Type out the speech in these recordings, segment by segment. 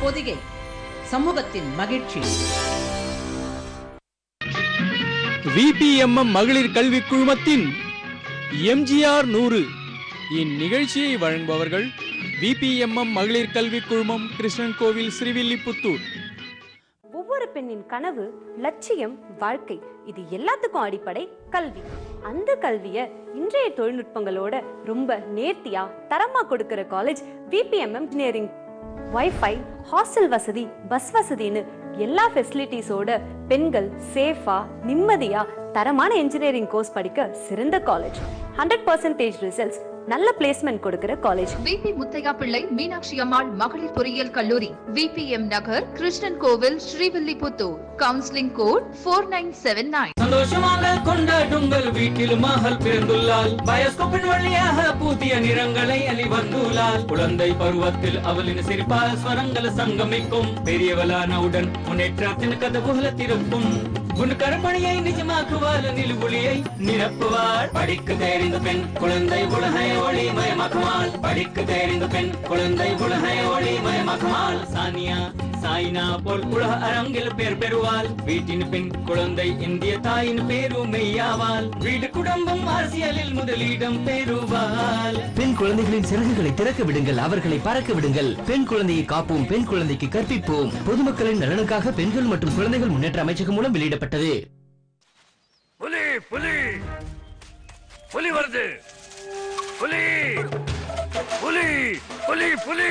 பொதிகை சமூகத்தின் மகிழ்ச்சி விபிஎம்எம் மகளிர் கல்வி குழுமத்தின் எம்ஜிஆர் நூறு இந்நிகழ்ச்சியை வழங்குபவர்கள் விபிஎம்எம் மகளிர் கல்வி குழுமம் கிருஷ்ணன் கோவில் ஸ்ரீவில்லிபுத்தூர் ஒவ்வொரு பெண்ணின் கனவு லட்சியம் வாழ்க்கை இது எல்லாத்துக்கும் அடிப்படை கல்வி அந்த கல்வியை இன்றைய தொழில்நுட்பங்களோட ரொம்ப நேர்த்தியா தரமா கொடுக்கிற college VPMM engineering WiFi hostel வசதி பஸ் வசதின்னு எல்லா ஃபெசிலிட்டிஸோட பெண்கள் சேஃபா நிம்மதியா தரமான இன்ஜினியரிங் கோர்ஸ் படிக்க சிறந்த காலேஜ் ஹண்ட்ரட் பர்சன்டேஜ் ரிசல்ட்ஸ் நல்ல பிளேஸ்மெண்ட் கொடுக்கிற காலேஜ் விபி முத்தையா பிள்ளை மீனாட்சி அம்மாள் மகளிர் பொறியியல் கல்லூரி VBM Nagar Krishnan Kovil Srivilliputhur counselling code four nine seven nine சந்தோஷமாக கொண்டாடுங்கள் வீட்டில் மகள் பிறந்துள்ளாள் பயோஸ்கோப்பின் வழியாக புதிய நிறங்களை அலி வந்துள்ளாள் குழந்தை பருவத்தில் அவளின் சிரிப்பால் ஸ்வரங்கள் சங்கமிக்கும் பெரியவளானவுடன் முன்னேற்றத்தின் கதவுகள் திறக்கும் உன் கருமணியை நிஜமாக்குவாள் நிலுவுளியை நிரப்புவாள் படிக்க தெரிந்த பெண் குழந்தை உலகை ஒளிமயமாக்குவாள் படிக்க தெரிந்த பெண் குழந்தை உலகை ஒளிமயமாக்குவாள் சானியா சாய்னா போல் உலக அரங்கில் பேர் பெறுவாள் வீட்டின் பெண் குழந்தை இந்திய தாயின் பேருமையாவாள் வீடு குடும்பம் அரசியலில் முதலிடம் பெறுவாள் பெண் குழந்தைகளின் சிறகுகளை திறக்க விடுங்கள் அவர்களை பறக்க விடுங்கள் பெண் குழந்தையை காப்போம் பெண் குழந்தைக்கு கற்பிப்போம் பொதுமக்களின் நலனுக்காக பெண்கள் மற்றும் குழந்தைகள் முன்னேற்ற அமைச்சகம் மூலம் வெளியிடப்பட்டது புலி புலி புலி வருது புலி புலி புலி புலி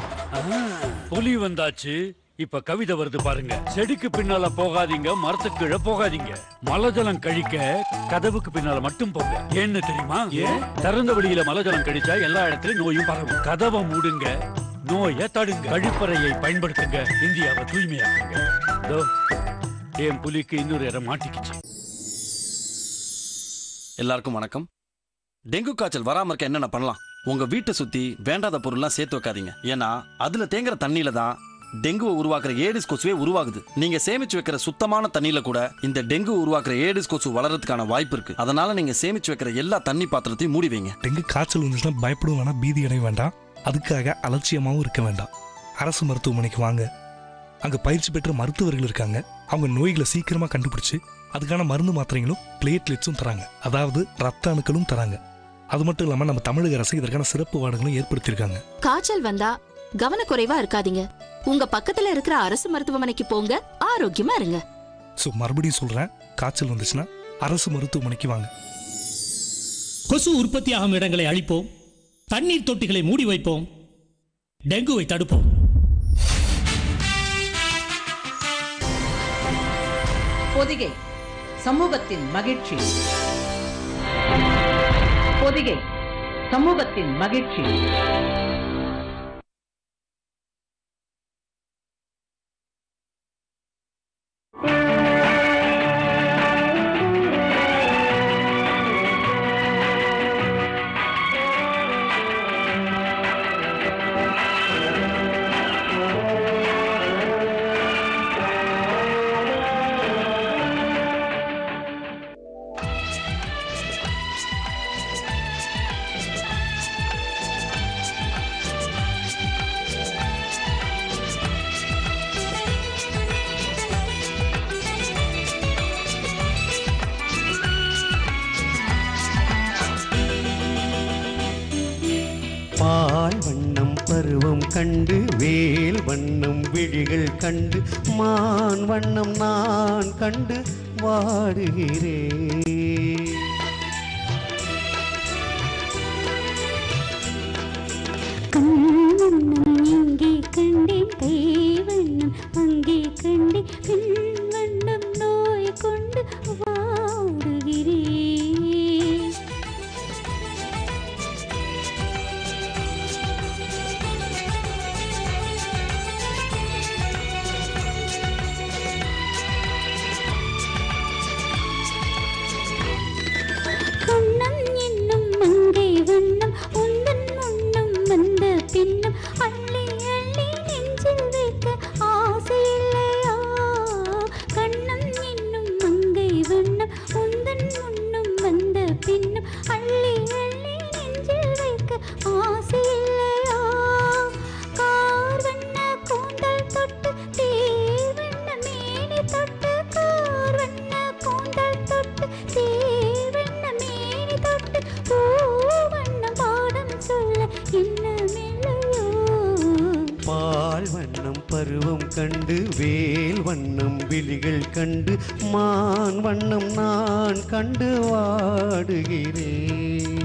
புலி வந்தாச்சு இப்ப கவிதை வருது பாருங்க செடிக்கு பின்னால போகாதீங்க மரத்துக்கு கீழே போகாதீங்க மலஜலம் கழிக்க கதவுக்கு பின்னால மட்டும் போங்க ஏன்னு தெரியுமா திறந்த வெளியில மலஜலம் கழிச்சா எல்லா இடத்துலயும் நோயும் பரவும் கதவை மூடுங்க நோயை தடுங்க கழிப்பறையை பயன்படுத்துங்க இந்தியாவை தூய்மையாக்குங்க இதோ, என் புலிக்கு இன்னொரு இடம் மாட்டிக்கிச்சு எல்லாருக்கும் வணக்கம் டெங்கு காய்ச்சல் வராம இருக்க என்னென்ன பண்ணலாம் உங்க வீட்டை சுத்தி வேண்டாத பொருள்லாம் சேர்த்து வைக்காதீங்க ஏன்னா அதுல தேங்குற தண்ணியில தான் டெங்குவை உருவாக்குற ஏடிஸ் கொசுவே உருவாகுது நீங்க சேமிச்சு வைக்கிற சுத்தமான தண்ணியில கூட இந்த டெங்கு உருவாக்குற ஏடிஸ் கொசு வளர்றதுக்கான வாய்ப்பு இருக்கு அதனால நீங்க சேமிச்சு வைக்கிற எல்லா தண்ணி பாத்திரத்தையும் மூடி வைங்க டெங்கு காய்ச்சல் வந்துச்சுன்னா பயப்படும் வேணாம் பீதி அடைய வேண்டாம் அதுக்காக அலட்சியமாகவும் இருக்க வேண்டாம் அரசு மருத்துவமனைக்கு வாங்க அங்க பயிற்சி பெற்ற மருத்துவர்கள் இருக்காங்க அவங்க நோய்களை சீக்கிரமா கண்டுபிடிச்சு அதுக்கான மருந்து மாத்திரைகளும் பிளேட்லெட்ஸும் தராங்க அதாவது ரத்த அணுக்களும் தராங்க அது மட்டும் இல்லாம நம்ம தமிழக அரசு இதற்கான சிறப்பு வார்டுகளும் ஏற்படுத்தியிருக்காங்க காய்ச்சல் வந்தா கவனக்குறைவா இருக்காதீங்க உங்க பக்கத்துல இருக்கிற அரசு மருத்துவமனைக்கு போங்க ஆரோக்கியமா இருங்க ஸோ மறுபடியும் சொல்றேன் காய்ச்சல் வந்துச்சுன்னா அரசு மருத்துவமனைக்கு வாங்க கொசு உற்பத்தியாகும் இடங்களை அழிப்போம் தண்ணீர் தொட்டிகளை மூடி வைப்போம் டெங்குவை தடுப்போம் பொதிகை சமூகத்தின் மகிழ்ச்சி பொதிகை சமூகத்தின் மகிழ்ச்சி பால் வண்ணம் பருவம் கண்டு வேல் வண்ணம் விழிகள் கண்டு மான் வண்ணம் நான் கண்டு வாடுகிறேன் கண்ணம் இங்கே கண்டேன் கை வண்ணம் அங்கே கண்டேன் பெண் வண்ணம் நோய் கொண்டு வாடுகிறேன் கண்ணம் என்னும் மங்கை வண்ணம் உந்தன் முன்னம் வந்த பின்னம் அள்ளி அள்ளி நெஞ்சில் வைக்க ஆசை இல்லையா கண்ணம் என்னும் மங்கை வண்ணம் உந்தன் முன்னம் வந்த பின்னம் அள்ளி அள்ளி நெஞ்சில் வைக்க ஆசை இல்லையா கார் வண்ண கூந்தல் பருவம் கண்டு வேல் வண்ணம் விழிகள் கண்டு மான் வண்ணம் நான் கண்டு வாடுகிறேன்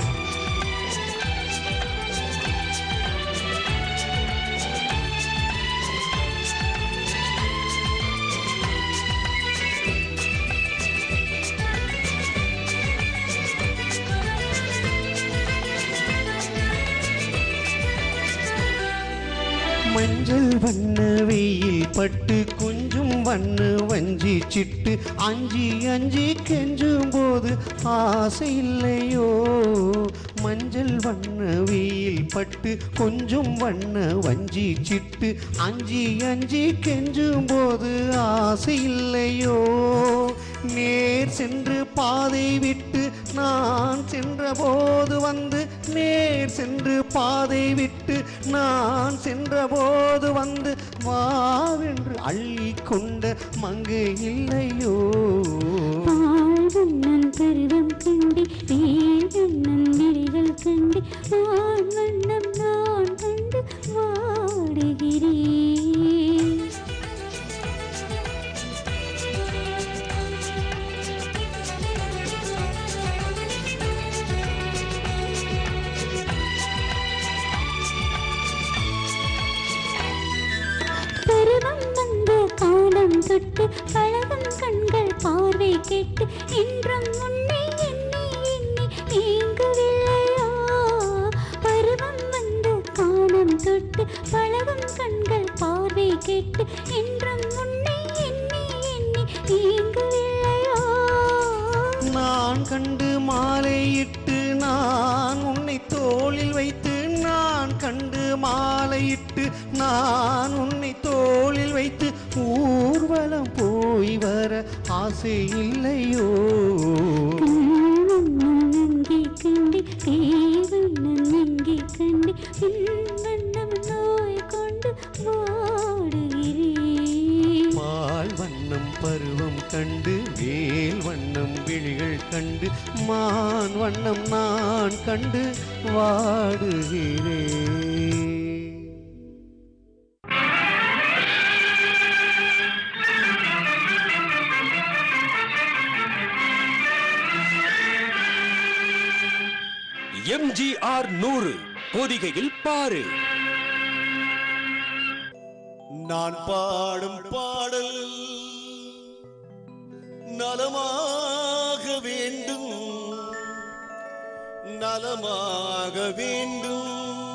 மஞ்சள் வண்ண வெயில் பட்டு கொஞ்சம் வண்ண வஞ்சி சிட்டு அஞ்சி அஞ்சி கெஞ்சும் போது ஆசை இல்லையோ மஞ்சள் வண்ண வெயில் பட்டு கொஞ்சம் வண்ண வஞ்சி சிட்டு அஞ்சி அஞ்சி கெஞ்சும் போது ஆசை இல்லையோ நேர் சென்று பாதை விட்டு நான் சென்ற போது வந்து நேர் சென்று பாதை விட்டு நான் சென்ற போது வந்து வாவென்று அள்ளி கொண்ட மங்கு இல்லையோ பால்வண்ணன் பருவம் கண்டு வேல்வண்ணன் விழிகள் கண்டு நான் வண்ணம் நான் கண்டு வாடுகிறேன் பருவம் வந்த காலம் தொட்டு பழகும் கண்கள் பார்வை கேட்டு இன்றும் உன்னை எண்ணி எண்ணி நீங்கவில்லையா பருவம் வந்த காலம் தொட்டு பழகும் கண்கள் பார்வை கேட்டு இன்றும் உன்னை எண்ணி எண்ணி நீங்கவில்லையா நான் கண்டு மாலையிட்டு நான் உன்னை தோளில் வைத்து நான் கண்டு மாலையிட்டு நான் உன்னை தோளில் வைத்து ஊர்வலம் போய் வர ஆசை இல்லையோ வண்ணம் அங்கே கண்டு தேவண்ணம் அங்கே கண்டு வண்ணம் நோய் கொண்டு வாடுகிறேன் பால் வண்ணம் பருவம் கண்டு வேல் வண்ணம் விழிகள் கண்டு மான் வண்ணம் நான் கண்டு வாடுகிறேன் எம்ஜிஆர் நூறு பொதிகையில் பாரு நான் பாடும் பாடல் நலமாக வேண்டும் நலமாக வேண்டும்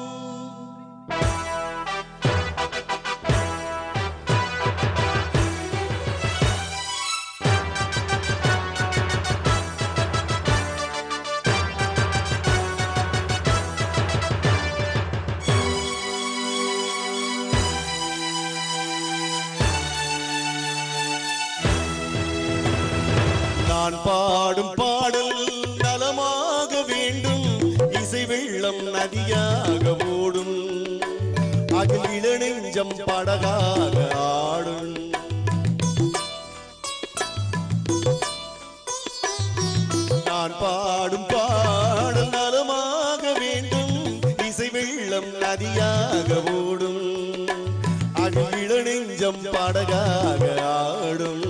நான் பாடும் பாடல் நலமாக வேண்டும் இசை வெள்ளம் நதியாக ஓடும் அதில் இளநெஞ்சம் படகாக ஆடும் நான் பாடும் பாடல் நலமாக வேண்டும் இசை வெள்ளம் நதியாக ஓடும் அதில் இளநெஞ்சம் படகாக ஆடும்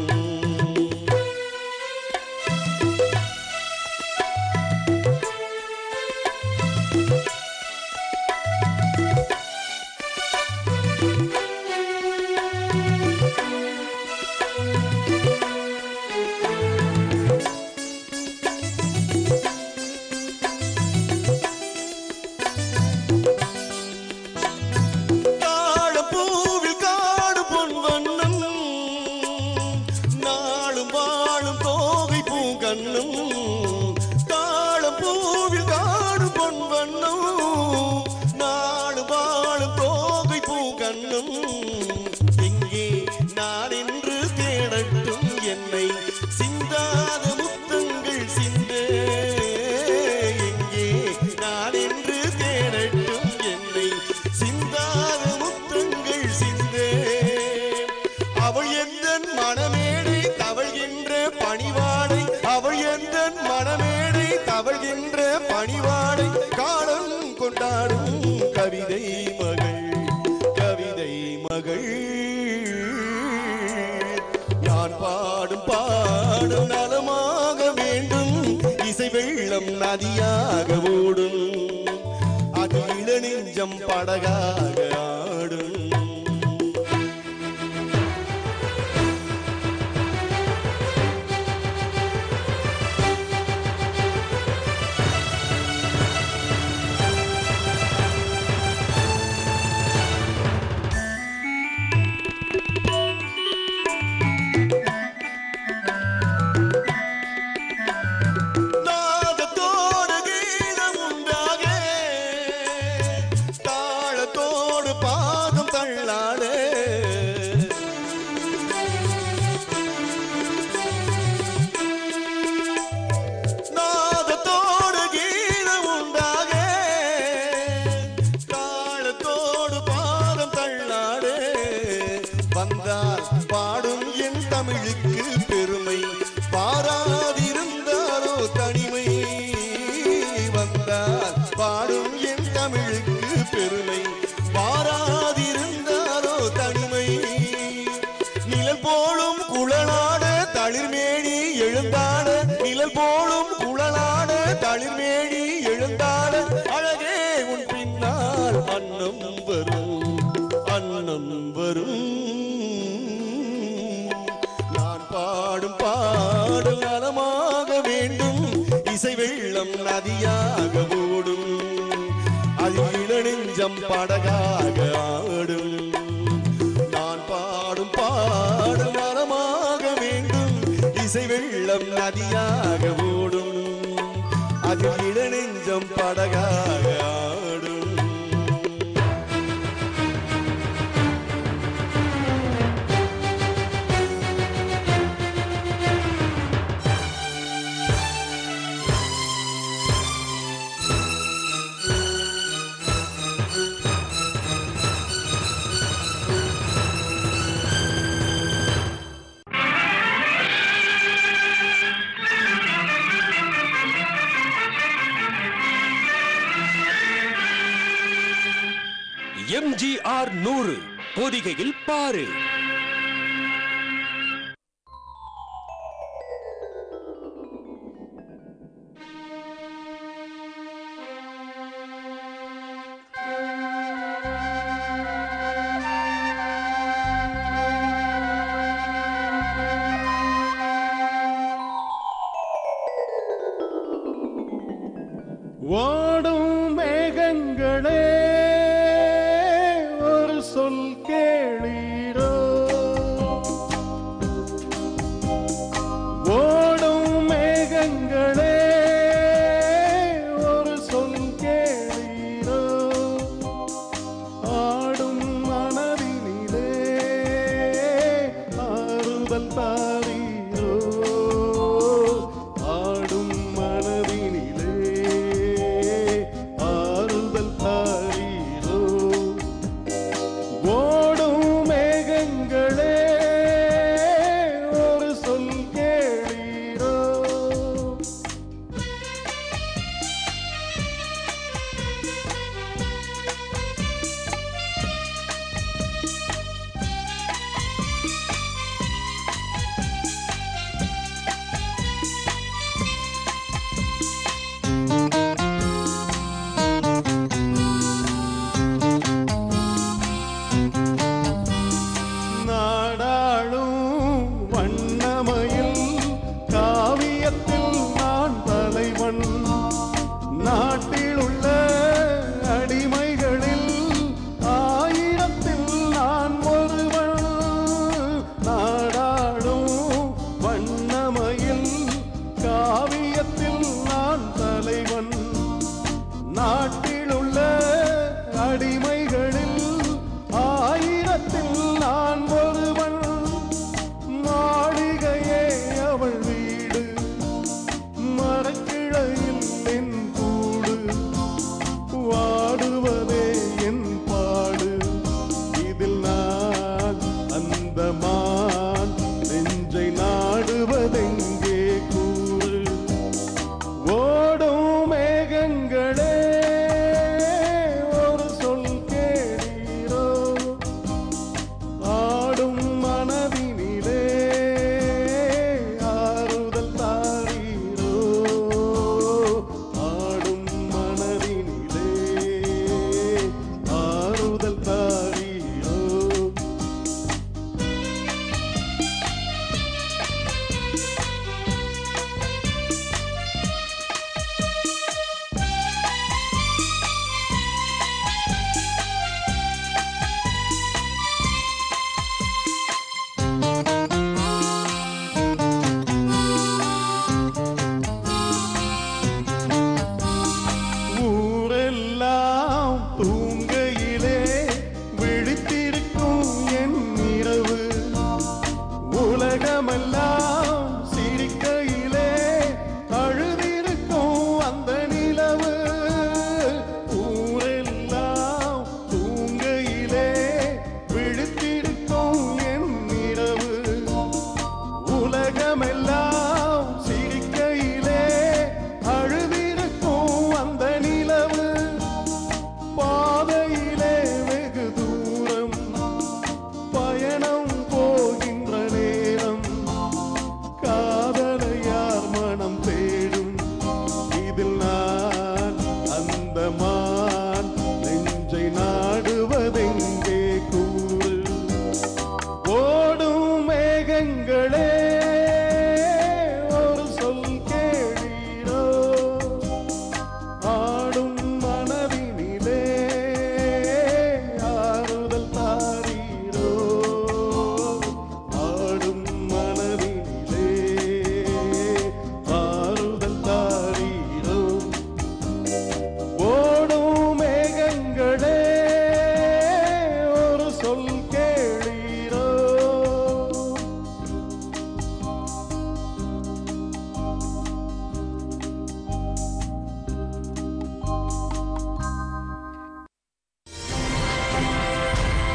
தாழப்பூவில் காடு பொன் வண்ணம் நாளும் வாழும் தோகை பூங்கண்ணும் தாழப்பூவில் காடு பொன் வண்ணம் நாடு வாழும் தோகை பூங்கண்ணும் எங்கே நான் என்று தேடட்டும் என்னை சிந்தாத முத்தங்கள் சிந்த எங்கே நான் என்று தேடட்டும் என்னை சிந்தாத முத்தங்கள் சிந்தே அவள் எந்த மனமேடை தவழ்கின்ற பணிவாடை அவள் எந்த மனமேடை தவழ்கின்ற பணிவாடை காலம் கொண்டா நதியாக ஓடும் அது இளநெஞ்சம் படகாக ஆடும் நாதத்தோடு கீதம் உண்டாக தாளத்தோடு பாதம் தள்ளாட நாதத்தோடு கீதம் உண்டாக தாளத்தோடு பாதம் தள்ளாட வந்தால் பாடும் என் தமிழுக்கு பெருமை பாராதிருந்தாரோ தனிமை வந்தால் பாடும் என் தமிழுக்கு பெருமை பாராதிருந்தாரோ தனிமை நிழல் போலும் குழலாட தளிர்மேனி எழுந்தாட நிழல் போலும் குழலாட தளிர்மேனி எழுந்தாட அழகே உன் பின்னால் அன்னம் வரும் அன்னம் வரும் நான் பாடும் பாடல் நலமாக வேண்டும் இசை வெள்ளம் நதியாக ஓடும் அது இளநெஞ்சம் படகாக ஆடும் நான் பாடும் பாடல் நலமாக வேண்டும் இசை வெள்ளம் நதியாக ஓடும் அது இளநெஞ்சம் படகாக ஆடும் எம்ஜிஆர் நூறு பொதிகையில் பாரு ஓடும் மேகங்களே ஒரு சொல் கேளீரோ ஓடும் மேகங்களே ஒரு சொல் கேளீரோ ஆடும் மனதினிலே ஆறுதல் தாரீரோ ஆடும் மனதினிலே ஆறுதல் தாரீரோ ஓடும் மேகங்களே ஒரு சொல் கேளீரோ நாடாளும் வண்ணமயில் காவியத்தில் நான் தலைவன் நாட்டில் உள்ள அடிமைகளில் ஆயிரத்தில் நான் ஒருவன் நாடாளும் வண்ணமயில் காவியத்தில் நான் தலைவன் நாட்டில் உள்ள அடிமைகளில் ஆயிரத்தில் நான் ஒருவன் மாளிகையே அவள் வீடு மரக்கிளையில் என் கூடு வாடுவதே என் பாடு இதில் நான் அந்த மான் நெஞ்சை நாடுவதெங்கே கூறு ஓடும் மேகங்களே ஒரு சொல்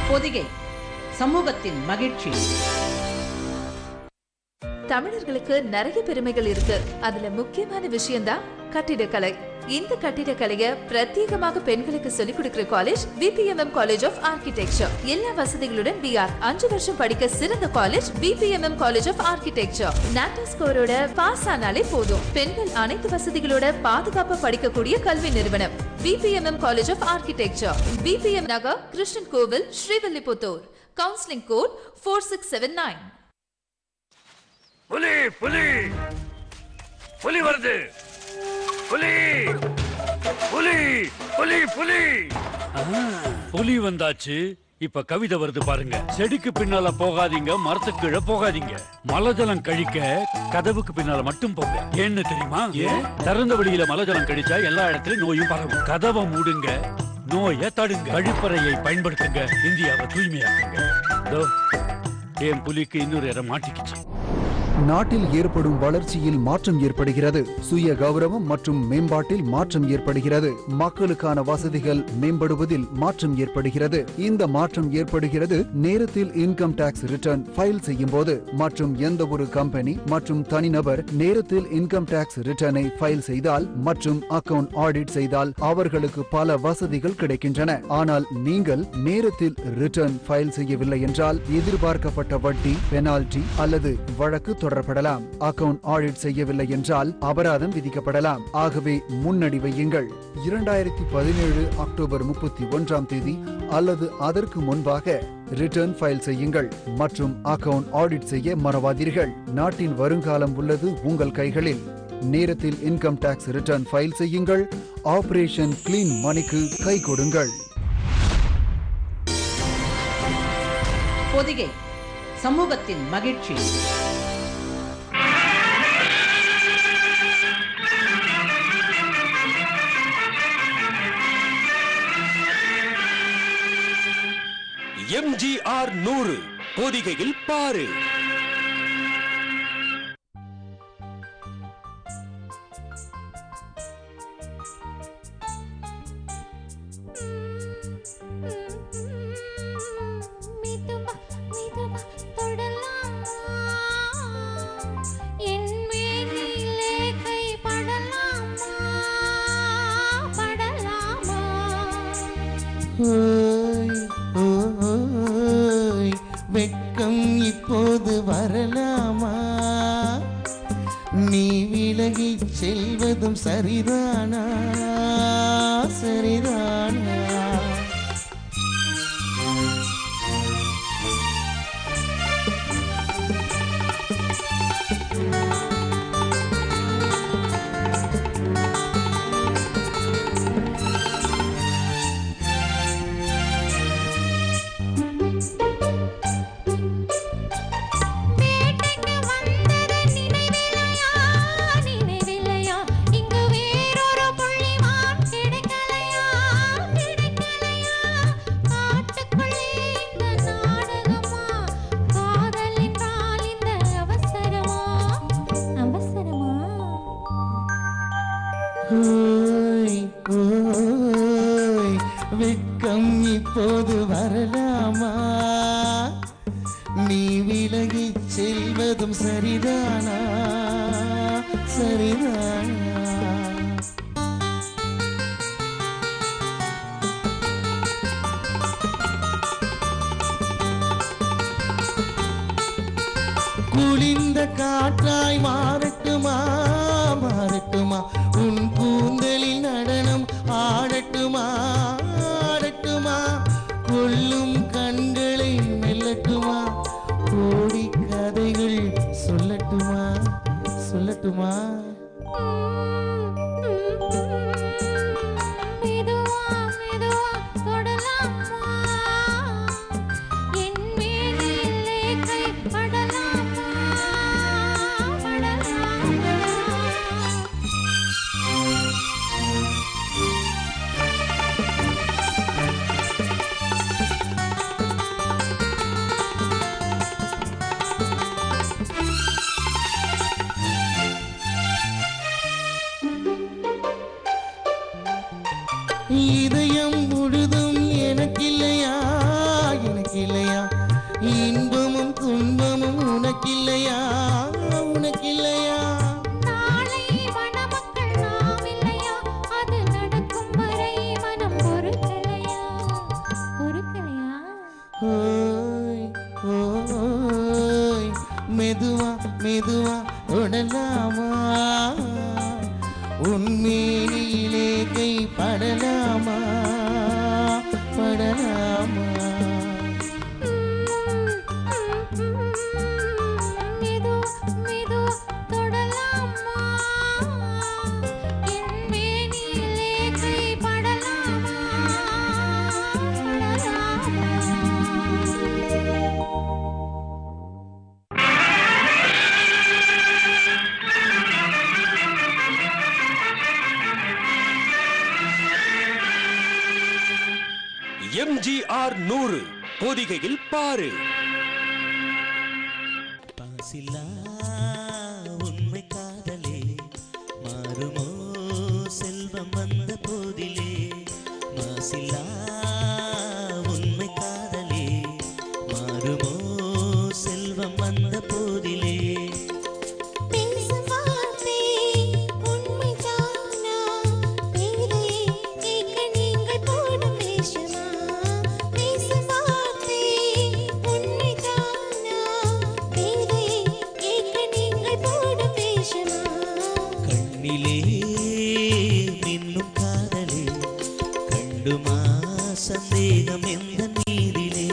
பொதிகை சமூகத்தின் மகிழ்ச்சி தமிழர்களுக்கு நிறைய பெருமைகள் இருக்கு அதுல முக்கியமான விஷயம்தான் கட்டிடக்கலை இந்த கட்டிடக்கலைய பிரத்யேகமாக பெண்களுக்கு சொல்லிக் கொடுக்கிற college BPMM college of architecture எல்லா வசதிகளுடன் பிஆர் அஞ்சு வருஷம் படிக்க சிறந்த college BPMM college of architecture NATA ஸ்கோரோட பாஸ் ஆனாலே போதும் பெண்கள் அனைத்து வசதிகளோட பாதுகாப்பா படிக்கக்கூடிய கல்வி நிறுவனம் BPMM college of architecture BPM Nagar Krishnan Kovil Srivilliputhur counselling code four six seven nine புலி புலி புலி வருது புலி புலி புலி புலி புலி வந்தாச்சு இப்ப கவிதை வருது பாருங்க செடிக்கு பின்னால போகாதீங்க மரத்துக்கு கீழே போகாதீங்க மலஜலம் கழிக்க கதவுக்கு பின்னால மட்டும் போங்க ஏன்னு தெரியுமா திறந்த வெளியில மலஜலம் கழிச்சா எல்லா இடத்துலயும் நோயும் பரவும் கதவை மூடுங்க நோயை தடுங்க கழிப்பறையை பயன்படுத்துங்க இந்தியாவை தூய்மையாக்குங்க இதோ, என் புலிக்கு இன்னொரு இடம் மாட்டிக்கிச்சு நாட்டில் ஏற்படும் வளர்ச்சியில் மாற்றம் ஏற்படுகிறது சுய கௌரவம் மற்றும் மேம்பாட்டில் மாற்றம் ஏற்படுகிறது மக்களுக்கான வசதிகள் மேம்படுவதில் மாற்றம் ஏற்படுகிறது இந்த மாற்றம் ஏற்படுகிறது நேரத்தில் இன்கம் டாக்ஸ் ரிட்டர்ன் ஃபைல் செய்யும் போது மற்றும் எந்த ஒரு கம்பெனி மற்றும் தனிநபர் நேரத்தில் இன்கம் டாக்ஸ் ரிட்டர்னை ஃபைல் செய்தால் மற்றும் அக்கவுண்ட் ஆடிட் செய்தால் அவர்களுக்கு பல வசதிகள் கிடைக்கின்றன ஆனால் நீங்கள் நேரத்தில் ரிட்டர்ன் ஃபைல் செய்யவில்லை என்றால் எதிர்பார்க்கப்பட்ட வட்டி பெனால்டி அல்லது வழக்கு தொடரப்படலாம் அக்கவுண்ட் ஆடிட் செய்யவில்லை என்றால் அபராதம் விதிக்கப்படலாம் ஆகவே முன்னடி வையுங்கள் இரண்டாயிரத்தி பதினேழு அக்டோபர் முப்பத்தி ஒன்றாம் தேதி அல்லது அதற்கு முன்பாக ரிட்டர்ன் ஃபைல் செய்யுங்கள் மற்றும் அக்கவுண்ட் ஆடிட் செய்ய மறவாதீர்கள் நாட்டின் வருங்காலம் உள்ளது உங்கள் கைகளில் நேரத்தில் இன்கம் டாக்ஸ் ரிட்டர்ன் ஃபைல் செய்யுங்கள் ஆபரேஷன் கிளீன் மணிக்கு கை கொடுங்கள் பொதிகை சமூகத்தின் மகிழ்ச்சி எம்ஜிஆர் நூறு பொதிகையில் பாரு என் மேனிலே கை படலாமா படலாமா ஓய், ஓய், வெட்கம் இப்போது வரலாமா நீ விலகிச் செல்வதும் சரிதானா சரிதானா வேட்டைக்கு வந்தது நினைவில்லையா நினைவில்லையா இங்கு வேறொரு புள்ளிமான் கிடைக்கலையா கிடைக்கலையா காட்டுக்குள்ளே இந்த நாடகமா காதல் என்றால் இந்த அவசரமா அவசரமா ஓய், ஓய், வெட்கம் இப்போது வரலாமா நீ விலகிச் செல்வதும் சரிதானா சரிதானா குளிர்ந்த காற்றாய் மாறட்டுமா மாறட்டுமா உன் கூந்தலில் நடனம் ஆடட்டுமா ஆடட்டுமா கொல்லும் கண்களை மெல்லட்டுமா கோடி கதைகள் சொல்லட்டுமா சொல்லட்டுமா மெதுவா மெதுவா தொடலாமா என் மேனிலே கை படலாமா படலாமா இதயம் முழுதும் எனக்கில்லையா எனக்கு உனக்கில்லையா இன்பமும் துன்பமும் உனக்கில்லையா உனக்கில்லையா நாளை மணமக்கள் நாம் இல்லையா அது நடக்கும் வரை மனம் பொறுக்கலையா பொறுக்கலையா ஓய் ஓய் மெதுவா மெதுவா தொடலாமா உன்மேனியிலே கை படலாமா படலாமா மெது மெது தொடலாமா என் மேனியிலே கை படலாமா எம்ஜிஆர் நூறு பொதிகையில் பாரு பாசில்லா உண்மை காதலே மாறுமோ செல்வம் வந்த போதிலே மாசில்லா உண்மை காதலே மாறுமோ செல்வம் வந்த போதிலே பேசும் வார்த்தை உண்மைதானா பேதை கேட்க நீங்கள் போடும் வேஷமா பேசும் வார்த்தை உண்மைதானா பேதை கேட்க நீங்கள் போடும் வேஷமா கண்ணிலே மின்னும் காதலே கண்டுமா சந்தேகம் எந்த நீதிலே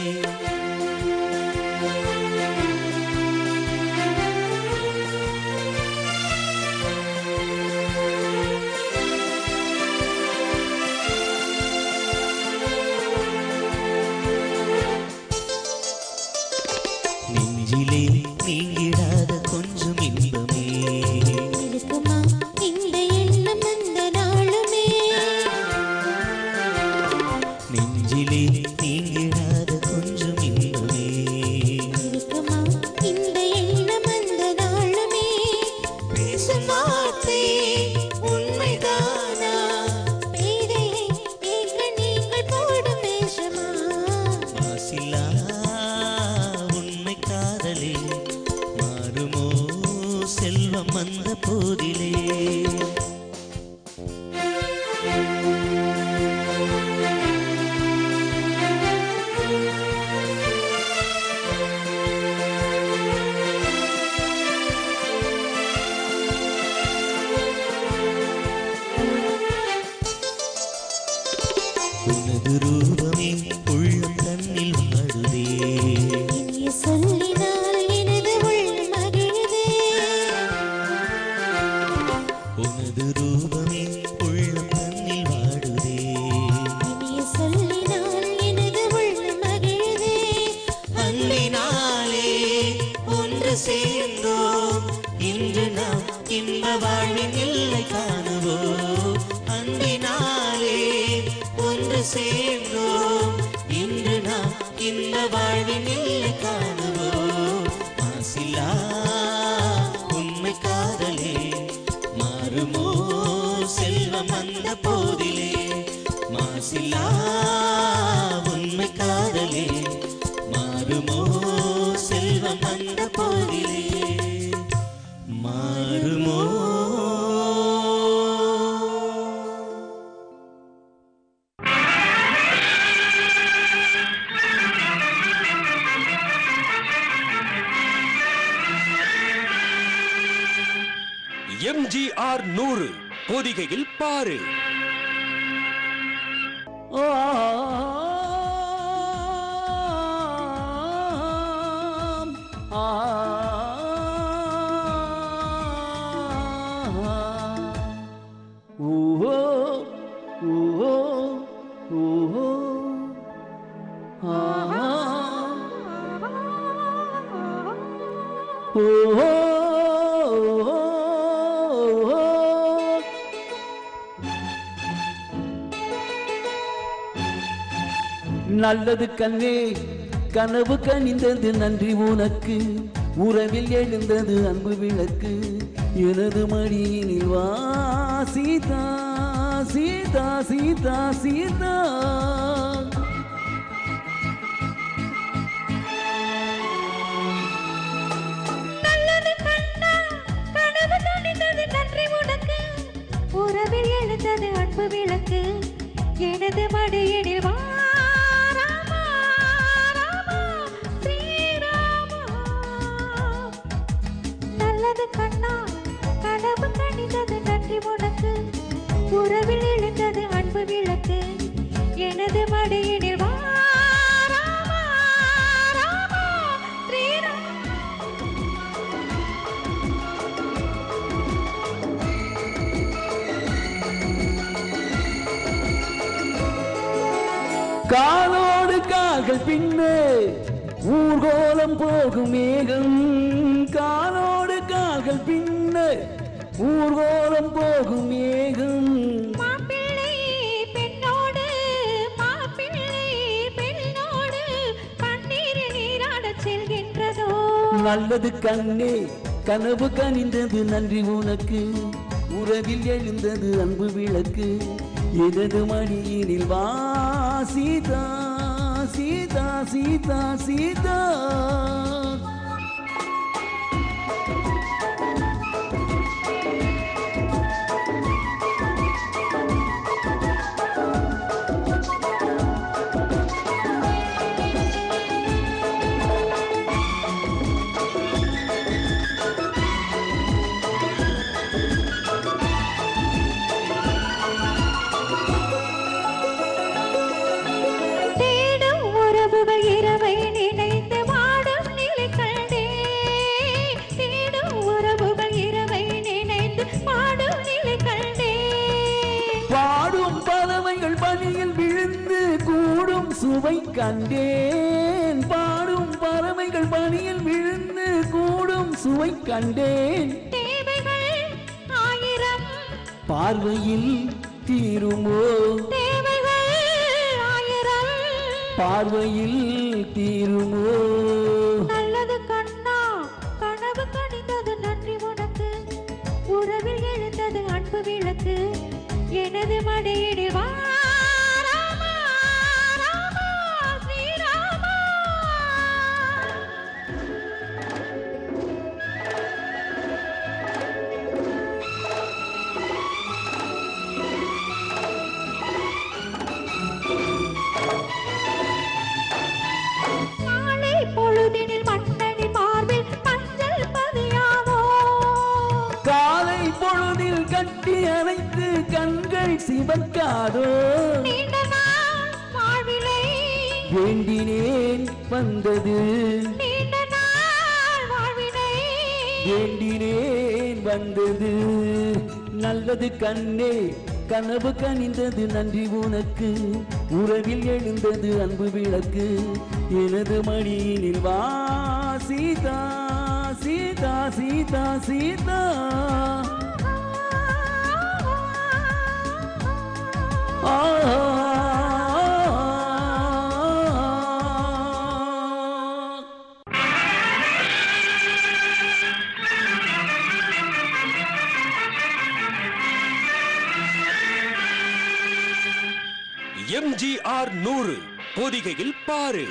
நெஞ்சிலே நீங்கிடாத கொஞ்சம் இன்பமே இருக்குமா இந்த எண்ணம் அந்த நாளுமே நெஞ்சிலே நீங்கிடாத கொஞ்சம் இன்பமே இருக்குமா இந்த எண்ணம் அந்த நாளுமே பேசும் வார்த்தை உண்மைதானா பேதையை கேட்க நீங்கள் போடும் வேஷமா மாசில்லா உண்மை காதலே மாறுமோ செல்வம் வந்த போதிலே உனது ரூபமே உள்ளம் தன்னில் வாடுதே இனிய சொல்லினால் எனது உள்ளம் மகிழுதே உனது ரூபமே உள்ளம் தன்னில் வாடுதே இனிய சொல்லினால் எனது உள்ளம் மகிழுதே அன்பினாலே ஒன்று சேர்ந்தோம் இன்று நாம் இன்ப வாழ்வின் எல்லை காணுவோம் அன்பினாலே ஒன்று சேர்ந்தோம் இன்று நாம் இன்ப வாழ்வின் எல்லை காணுவோம் மாசில்லா உண்மை காதலே மாறுமோ செல்வம் வந்த போதிலே மாசில்லா உண்மை காதலே மாறுமோ செல்வம் வந்த போதிலே மாறுமோ எம்ஜிஆர் நூறு பொதிகையில் பாரு ஊஹோ ஊஹோ ஊஹோ ஆஹா ஓஹோ ஓஹோ நல்லது கண்ணே கனவு கனிந்தது நன்றி உனக்கு உறவில் எழுந்தது அன்பு விளக்கு எனது மடியினில் வா சீதா சீதா சீதா சீதா கனிந்தது அன்பு விளக்கு எனது மடியினில் வா ராமா, ராமா, ஸ்ரீராமா. நல்லது கண்ணா கனவு கனிந்தது நன்றி உனக்கு உறவில் எழுந்தது அன்பு விளக்கு எனது மடியினில் வா ராமா, ராமா, ஸ்ரீராமா. காலோடு கால்கள் பின்னே ஊர்கோலம் போகும் மேகம் காலோடு கால்கள் பின்னே ஊர்கோலம் போகும் மேகம் மாப்பிள்ளை பெண்ணோடு மாப்பிள்ளை பெண்ணோடு பன்னீர் நீராடச் செல்கின்றதோ நல்லது கண்ணே கனவு கனிந்தது நன்றி உனக்கு உறவில் எழுந்தது அன்பு விளக்கு எனது மடியினில் வா சீதா சீதா சீதா சீதா தேடும் உறவுகள் இரவை நினைத்து வாடும் நிலை கண்டேன் தேடும் உறவுகள் இரவை நினைத்து வாடும் நிலை கண்டேன் பாடும் பறவைகள் பனியில் விழுந்து கூடும் சுவை கண்டேன் பாடும் பறவைகள் பனியில் விழுந்து கூடும் சுவை கண்டேன் தேவைகள் ஆயிரம் பார்வையில் தீருமோ தேவைகள் ஆயிரம் பார்வையில் தீருமோ நல்லது கண்ணா கனவு கணிந்தது நன்றி உனக்கு உறவில் எழுந்தது அன்பு விளக்கு எனது மடியினில் வா ராமா, ராமா, ஸ்ரீராமா. நாளை பொழுதினில் மன்னனின் மார்பில் மஞ்சள் பதியாமோ காலை பொழுதில் கட்டி அணைத்து கண்கள் சிவக்காதோ நீண்ட நாள் வாழ்விலை வேண்டினேன் வந்தது நீண்ட நாள் வாழ்வினை வேண்டினேன் வந்தது நல்லது கண்ணே கனவு கனிந்தது நன்றி உனக்கு உறவில் எழுந்தது அன்பு விளக்கு எனது மடியினில் வா சீதா சீதா சீதா சீதா எம்ஜிஆர் நூறு பொதிகையில் பாரு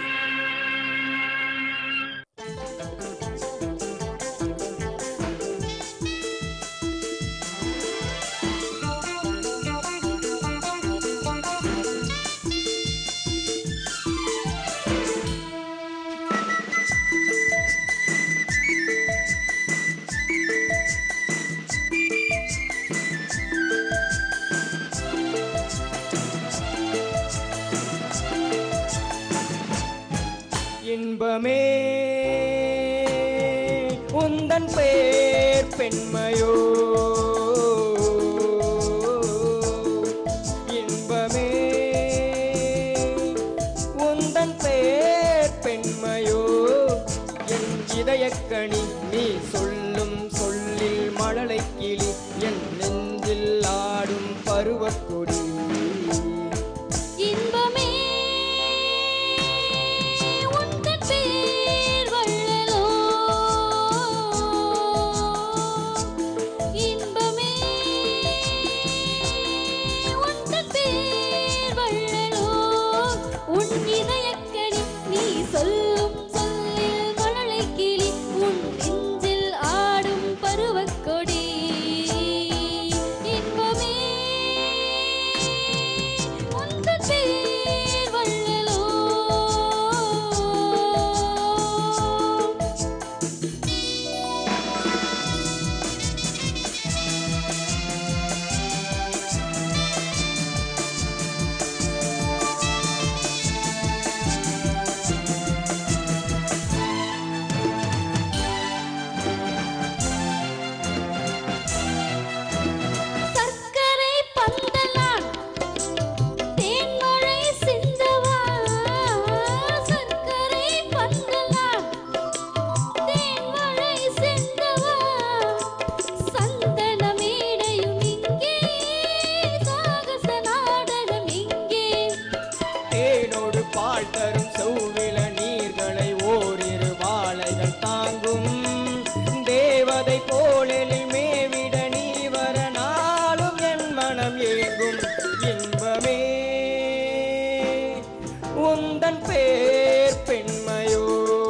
இன்பமே உந்தன் பேர் பெண்மையோ இன்பமே உந்தன் பேர் பெண்மையோ என் இதயக்கணி நீ சொல்லும் சொல்லில் மழலை கிளி என் நெஞ்சில் ஆடும் பருவக்கொடி இன்பமே உந்தன் பேர் வள்ளலோ இன்பமே உந்தன் பேர் வள்ளலோ உன் இதயக்கணி நீ சொல்லும் சொல்லில் மழலை கிளி உன் உந்தன் பேர் பெண்மையோ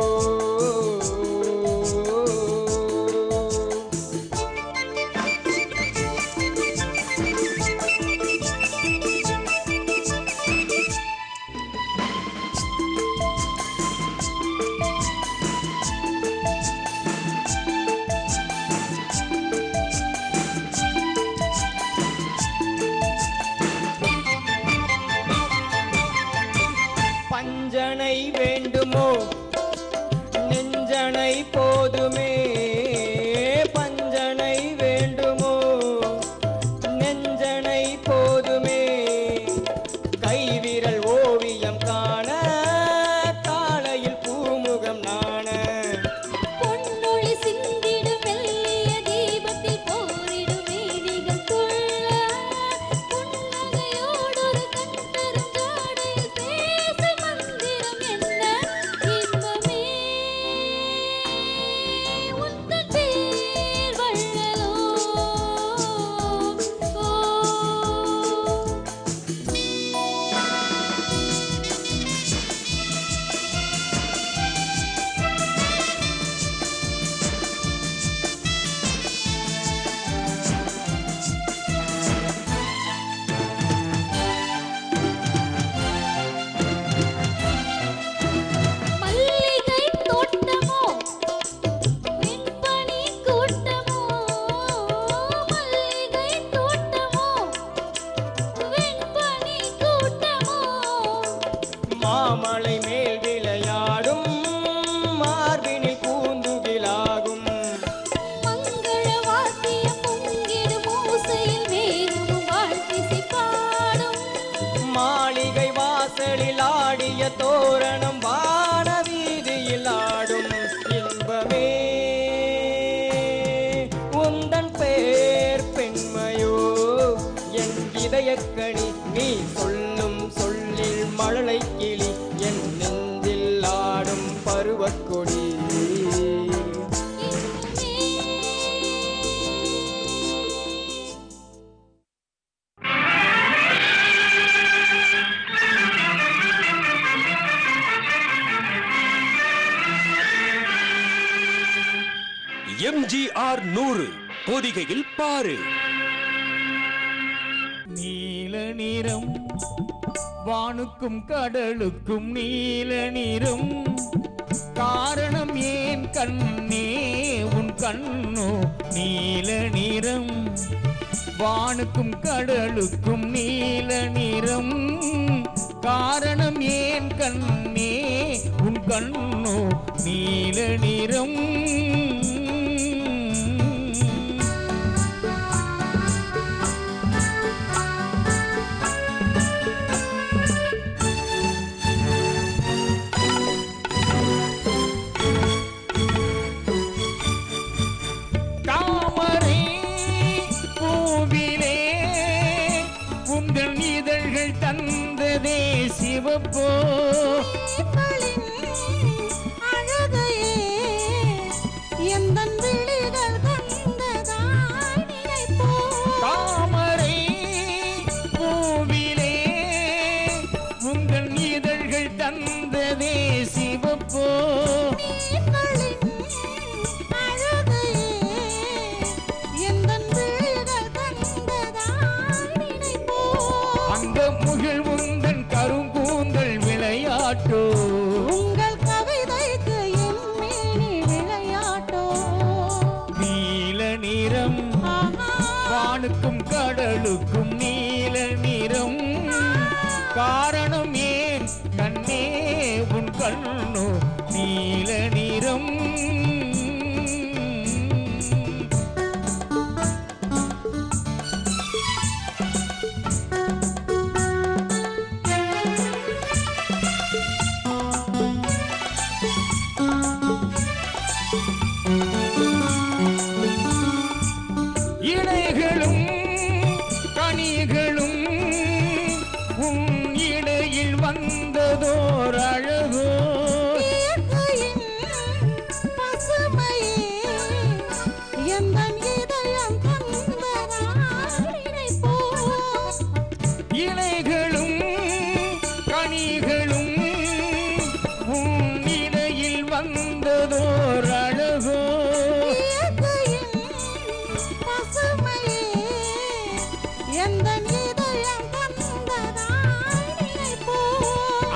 பஞ்சனை வேண்டுமோ நெஞ்சனை போதுமே பஞ்சனை வேண்டுமோ நெஞ்சனை போதுமே கைவிரல் ஓவியம் காண காலையில் பூமுகம் நாண பொன்னொளி சிந்திடும் மெல்லிய தீபத்தில் போரிடும் மேனிகள் கொள்ள புன்னகையோடொரு கண் தரும் ஜாடையில் பேச மந்திரம் என்ன இன்பமே உந்தன் பேர் வள்ளலோ மல்லிகை தோட்டமோ வெண்பனி கூட்டமோ மல்லிகை தோட்டமோ வெண்பனி கூட்டமோ மாமலை மேல் விளையாடும் மார்பினில் பூந்துகிலாகும் மங்கள வாத்தியம் பொங்கிடும் ஓசையில் மேகமும் வாழ்த்திசை பாடும் மாளிகை வாசலில் ஆடிய தோரணம் வான வீதியில் ஆடும் இன்பமே உந்தன் பேர் பெண்மையோ என் இதயக்கணி நீ சொல்லும் சொல்லில் மழலை கிளி என் நெஞ்சில் ஆடும் பருவக்கொடி எம்ஜிஆர் நூறு பொதிகையில் பாரு நீல நிறம் வானுக்கும் கடலுக்கும் நீல நிறம் காரணம் ஏன் கண்ணே உன் கண்ணோ நீல நிறம் வானுக்கும் கடலுக்கும் நீல நிறம் காரணம் ஏன் கண்ணே உன் கண்ணோ நீல நிறம் தாமரை பூவிலே உங்கள் இதழ்கள் தந்ததே சிவப்போ அழகையே எந்தன் விழிகள் கண்டதாய் நினைப்போ தாமரை பூவிலே உங்கள் இதழ்கள் தந்ததே சிவப்போ அழகையே எந்தன் விழிகள் கண்டதாய் நினைப்போ அந்த முகில் உந்தன் கருங்கூந்தல் விளையாட்டோ உங்கள் கவிதைக்கு என் மேனி விளையாட்டோ நீல நிறம் வானுக்கும் கடலுக்கும் நீல நிறம் காரணம் ஏன் கண்ணே உன் கண்ணோ நீல நிறம் இலைகளும் கனிகளும் உன் இடையில் வந்ததோர் அழகோ பசுமையே எந்தன் இதயம் தந்ததாய் நினைப்போ இலைகளும் கனிகளும்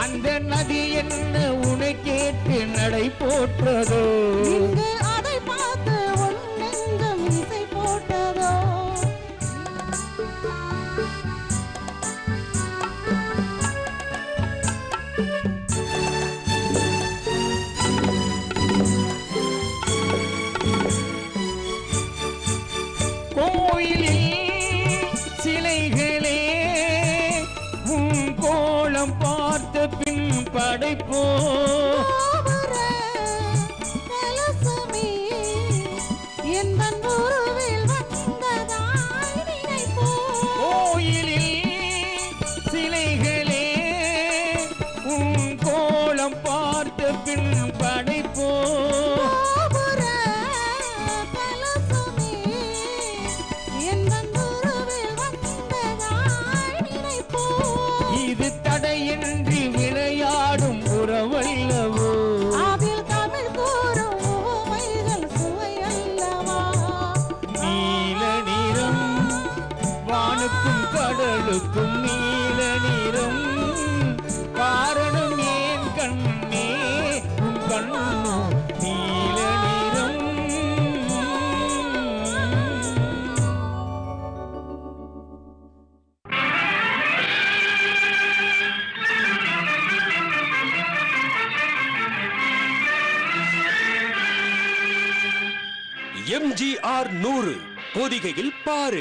அந்த நதி என்ன உனை கேட்டு நடை போற்றதோ இங்கு அதை பார்த்து உன் நெஞ்சம் இசை போட்டதோ கோயிலில் சிலைகளே உன் கோலம் பார்த்த பின் படைப்போ கலசமே எந்தன் உருவில் வந்ததாய் நினைப்போ கோயிலில் சிலைகளே உன் கோலம் பார்த்த பின் படைப்போ கலசமே எந்தன் உருவில் வந்ததாய் நினைப்போ இது தடையின்றி விளையாடும் உறவல்லவோ அதில் தமிழ் கூறும் உவமைகள் சுவையல்லவா நீல நிறம் வானுக்கும் கடலுக்கும் நீல நிறம் காரணம் ஏன் கண்ணே உன் கண்ணோ நீல நிறம் எம்ஜிஆர் நூறு பொதிகையில் பாரு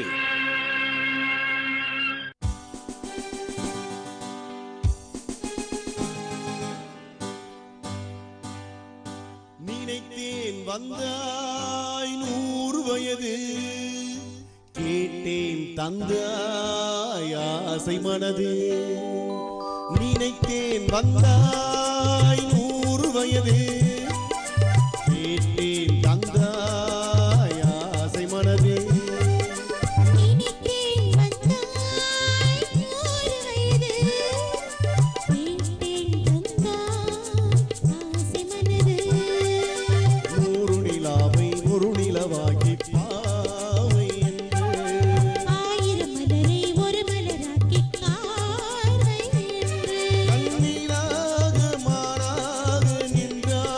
நினைத்தேன் வந்தாய் நூறு வயது கேட்டேன் தந்தாய் ஆசை மனது நினைத்தேன் வந்தாய் நூறு வயது கேட்டேன் தந்தாய் ஆசை மனது இனித்தேன் வந்தாய் நூறு வயது கேட்டேன் தந்தாய் ஆசை மனது நூறு நிலாவை ஒரு நிலவாக்கி பாவை என்று ஆயிரம் மலரை ஒரு மலராக்கி பார்வை என்று கண்ணீராக மாறாக நின்றாய்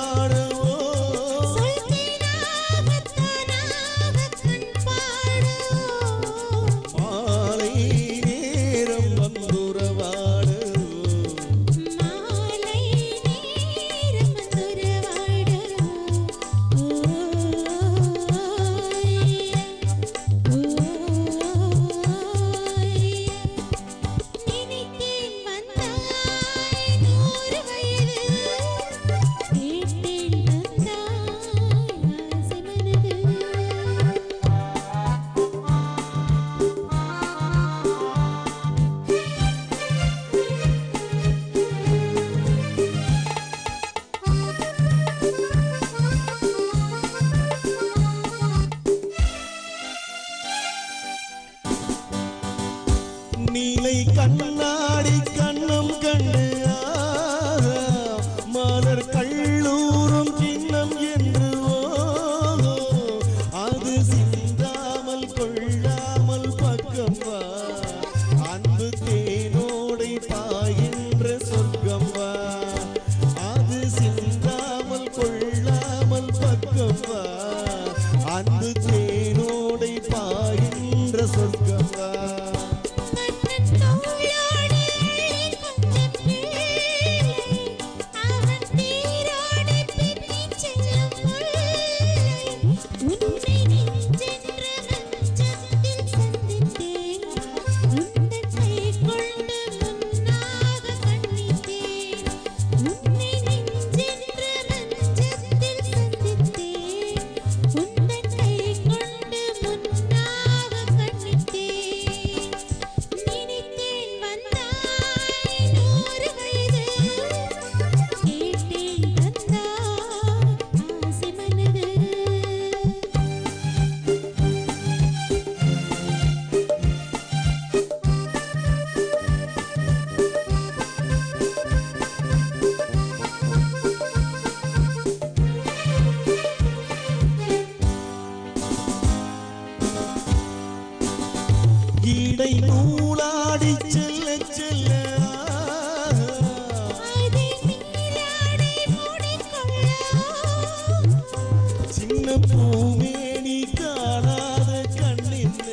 பூமேனி காணாத கண்ணின்னு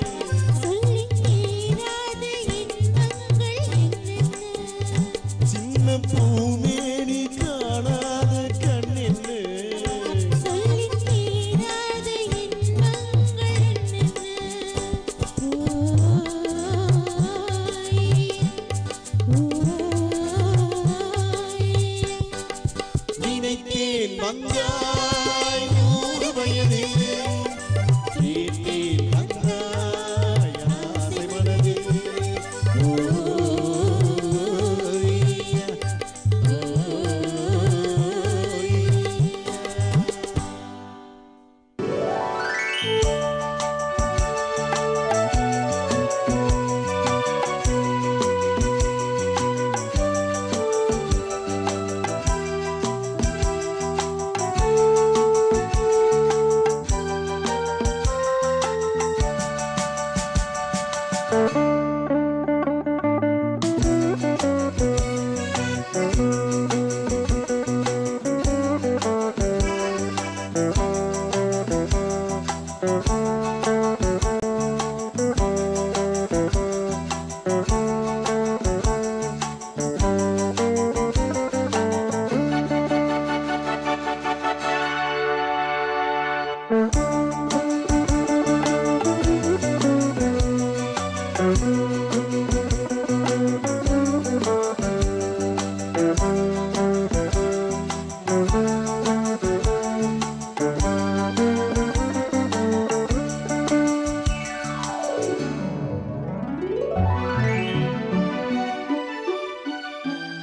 சின்ன பூமேனி காணாத கண்ணின்னு நினைத்தேன் வந்தாய் நூறு வயதில் கேட்டேன் வந்தாய் ஆசை மனதில்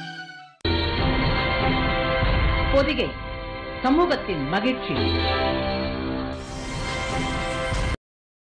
பொதிகை சமூகத்தின் மகிழ்ச்சி